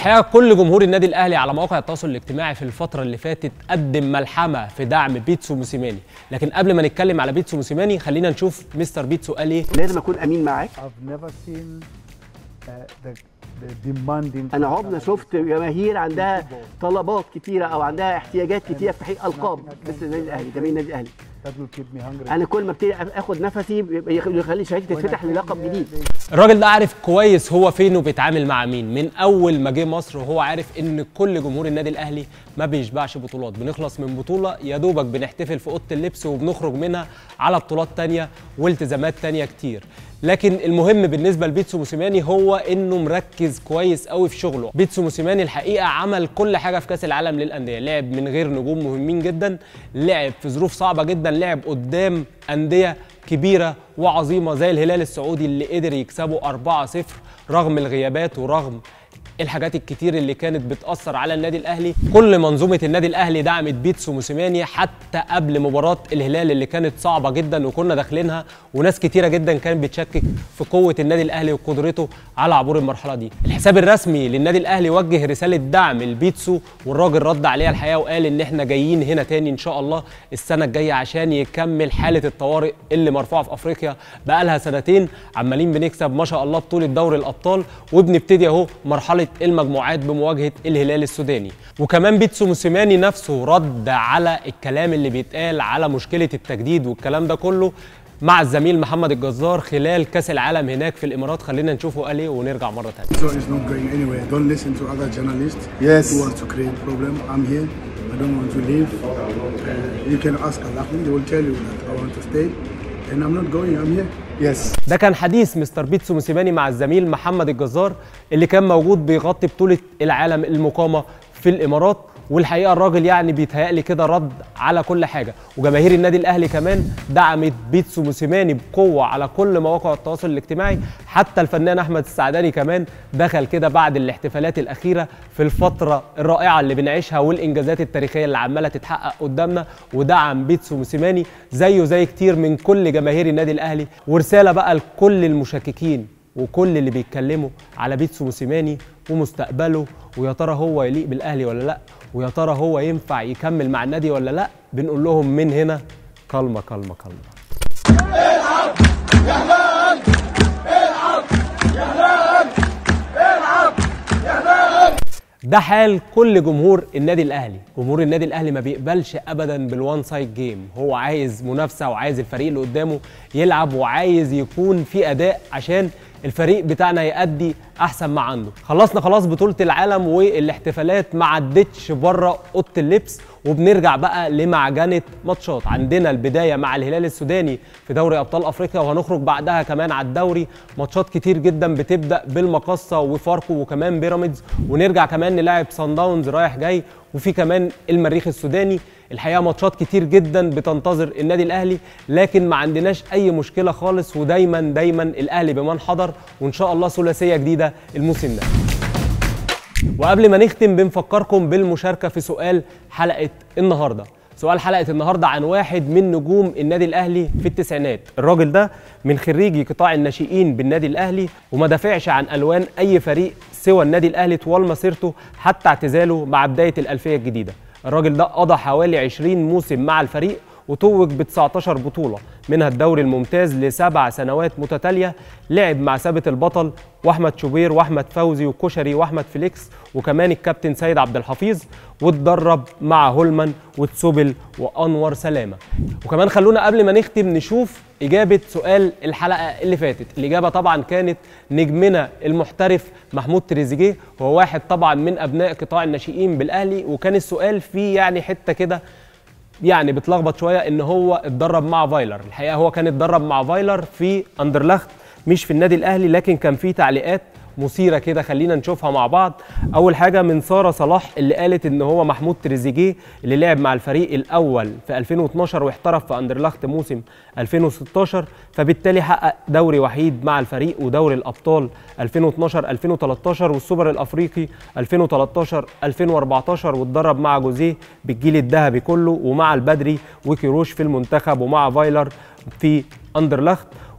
والحقيقه كل جمهور النادي الاهلي على مواقع التواصل الاجتماعي في الفتره اللي فاتت قدم ملحمه في دعم بيتسو موسيماني لكن قبل ما نتكلم على بيتسو موسيماني خلينا نشوف مستر بيتسو قال ايه لازم اكون امين معاك I've never seen uh, the, the demanding. انا عمرنا شفت جماهير عندها طلبات كتيره او عندها احتياجات كتيره في تحقيق القاب مثل النادي الاهلي جماهير النادي الاهلي That will keep me hungry. انا كل ما ابتدي اخد نفسي يخلي شهادتي تتفتح للقب جديد الراجل ده عارف كويس هو فين وبيتعامل مع مين من اول ما جه مصر وهو عارف ان كل جمهور النادي الاهلي ما بيشبعش بطولات بنخلص من بطوله يا دوبك بنحتفل في اوضه اللبس وبنخرج منها على بطولات تانية والتزامات تانية كتير لكن المهم بالنسبه لبيتسو موسيماني هو انه مركز كويس قوي في شغله بيتسو موسيماني الحقيقه عمل كل حاجه في كاس العالم للانديه لعب من غير نجوم مهمين جدا لعب في ظروف صعبه جدا لعب قدام انديه كبيره وعظيمه زي الهلال السعودي اللي قدر يكسبه 4-0 رغم الغيابات ورغم الحاجات الكتير اللي كانت بتأثر على النادي الأهلي كل منظومة النادي الأهلي دعمت بيتسو موسيماني حتى قبل مباراة الهلال اللي كانت صعبة جدا وكنا داخلينها وناس كتيرة جدا كانت بتشكك في قوة النادي الأهلي وقدرته على عبور المرحلة دي الحساب الرسمي للنادي الأهلي وجه رسالة دعم لبيتسو والراجل رد عليها الحقيقة وقال إن إحنا جايين هنا تاني إن شاء الله السنة الجاية عشان يكمل حالة الطوارئ اللي مرفوعة في أفريقيا بقالها سنتين عمالين بنكسب ما شاء الله بطولة دوري الأبطال وبنبتدي أهو مرحلة المجموعات بمواجهه الهلال السوداني وكمان بيتسو موسيماني نفسه رد على الكلام اللي بيتقال على مشكله التجديد والكلام ده كله مع الزميل محمد الجزار خلال كاس العالم هناك في الامارات خلينا نشوفه قال ايه ونرجع مره ثانيه So it's not going anywhere. Don't listen to other journalists Yes. who want to create problem. I'm here. I don't want to leave. Uh, you can ask Alahmi. They will tell you that I want to stay. And I'm not going. I'm here. Yes. ده كان حديث مستر بيتسو موسيماني مع الزميل محمد الجزار اللي كان موجود بيغطي بطوله العالم المقامه في الامارات والحقيقه الراجل يعني بيتهيألي كده رد على كل حاجه وجماهير النادي الاهلي كمان دعمت بيتسو موسيماني بقوه على كل مواقع التواصل الاجتماعي حتى الفنان احمد السعداني كمان دخل كده بعد الاحتفالات الاخيره في الفتره الرائعه اللي بنعيشها والانجازات التاريخيه اللي عماله تتحقق قدامنا ودعم بيتسو موسيماني زيه زي كتير من كل جماهير النادي الاهلي ورساله بقى لكل المشككين وكل اللي بيتكلموا على بيتسو موسيماني ومستقبله ويا ترى هو يليق بالاهلي ولا لا ويا ترى هو ينفع يكمل مع النادي ولا لا بنقول لهم من هنا كلمه كلمه كلمه ده حال كل جمهور النادي الاهلي جمهور النادي الاهلي ما بيقبلش ابدا بالوان سايد جيم هو عايز منافسه وعايز الفريق اللي قدامه يلعب وعايز يكون في اداء عشان الفريق بتاعنا يأدي احسن ما عنده خلصنا خلاص بطوله العالم والاحتفالات ما عدتش بره اوضه اللبس وبنرجع بقى لمعجنه ماتشات عندنا البدايه مع الهلال السوداني في دوري ابطال افريقيا وهنخرج بعدها كمان على الدوري ماتشات كتير جدا بتبدا بالمقصه وفاركو وكمان بيراميدز ونرجع كمان نلاعب سان داونز رايح جاي وفي كمان المريخ السوداني الحقيقه ماتشات كتير جدا بتنتظر النادي الاهلي لكن ما عندناش اي مشكله خالص ودايما دايما الاهلي بمن حضر وان شاء الله ثلاثيه جديده الموسم ده وقبل ما نختم بنفكركم بالمشاركه في سؤال حلقه النهارده سؤال حلقه النهارده عن واحد من نجوم النادي الاهلي في التسعينات الراجل ده من خريجي قطاع الناشئين بالنادي الاهلي وما دافعش عن الوان اي فريق سوى النادي الاهلي طوال مسيرته حتى اعتزاله مع بدايه الالفيه الجديده الراجل ده قضى حوالي 20 موسم مع الفريق وتوج ب 19 بطولة منها الدوري الممتاز لسبع سنوات متتالية لعب مع ثابت البطل واحمد شوبير واحمد فوزي وكشري واحمد فيليكس وكمان الكابتن سيد عبد الحفيظ واتدرب مع هولمان وتسوبل وانور سلامه وكمان خلونا قبل ما نختم نشوف اجابه سؤال الحلقه اللي فاتت الاجابه طبعا كانت نجمنا المحترف محمود تريزيجيه هو واحد طبعا من ابناء قطاع الناشئين بالاهلي وكان السؤال فيه يعني حته كده يعني بتلخبط شويه ان هو اتدرب مع فايلر الحقيقه هو كان اتدرب مع فايلر في اندرلخت مش في النادي الاهلي لكن كان في تعليقات مثيره كده خلينا نشوفها مع بعض اول حاجه من ساره صلاح اللي قالت ان هو محمود تريزيجيه اللي لعب مع الفريق الاول في 2012 واحترف في اندرلخت موسم 2016 فبالتالي حقق دوري وحيد مع الفريق ودوري الابطال 2012 2013 والسوبر الافريقي 2013 2014 واتدرب مع جوزيه بالجيل الذهبي كله ومع البدري وكيروش في المنتخب ومع فايلر في اندرلخت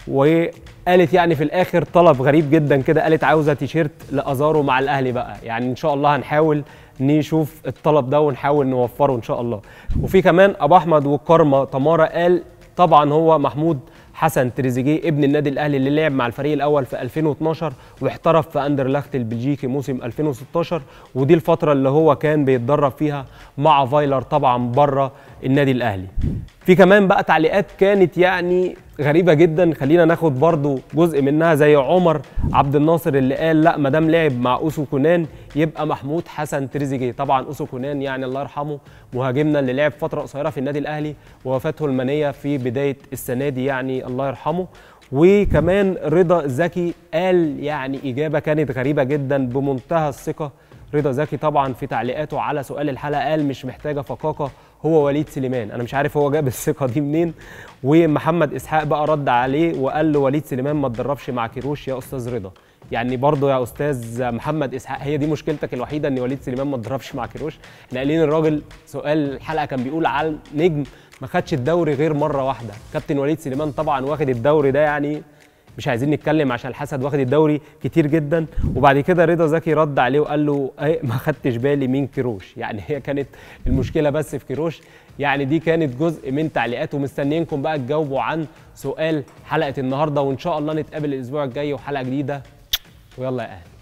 وقالت يعني في الاخر طلب غريب جدا كده قالت عاوزه تيشيرت لازارو مع الاهلي بقى يعني ان شاء الله هنحاول نشوف الطلب ده ونحاول نوفره ان شاء الله وفي كمان ابو احمد وكارما تمارا قال طبعا هو محمود حسن تريزيجيه ابن النادي الاهلي اللي لعب مع الفريق الاول في 2012 واحترف في اندرلخت البلجيكي موسم 2016 ودي الفتره اللي هو كان بيتدرب فيها مع فايلر طبعا بره النادي الاهلي في كمان بقى تعليقات كانت يعني غريبه جدا خلينا ناخد برضو جزء منها زي عمر عبد الناصر اللي قال لا ما دام لعب مع اوسو كونان يبقى محمود حسن تريزيجيه طبعا اوسو كونان يعني الله يرحمه مهاجمنا اللي لعب فتره قصيره في النادي الاهلي ووفاته المنيه في بدايه السنه دي يعني الله يرحمه وكمان رضا زكي قال يعني اجابه كانت غريبه جدا بمنتهى الثقه رضا زكي طبعا في تعليقاته على سؤال الحلقه قال مش محتاجه فقاقه هو وليد سليمان انا مش عارف هو جاب الثقه دي منين ومحمد اسحاق بقى رد عليه وقال له وليد سليمان ما تدربش مع كيروش يا استاذ رضا يعني برضه يا استاذ محمد اسحاق هي دي مشكلتك الوحيده ان وليد سليمان ما تدربش مع كيروش احنا قايلين الراجل سؤال الحلقه كان بيقول على نجم ما خدش الدوري غير مره واحده كابتن وليد سليمان طبعا واخد الدوري ده يعني مش عايزين نتكلم عشان الحسد واخد الدوري كتير جدا وبعد كده رضا زكي رد عليه وقال له ايه ما خدتش بالي مين كيروش يعني هي كانت المشكله بس في كيروش يعني دي كانت جزء من تعليقات ومستنيينكم بقى تجاوبوا عن سؤال حلقه النهارده وان شاء الله نتقابل الاسبوع الجاي وحلقه جديده ويلا يا اهل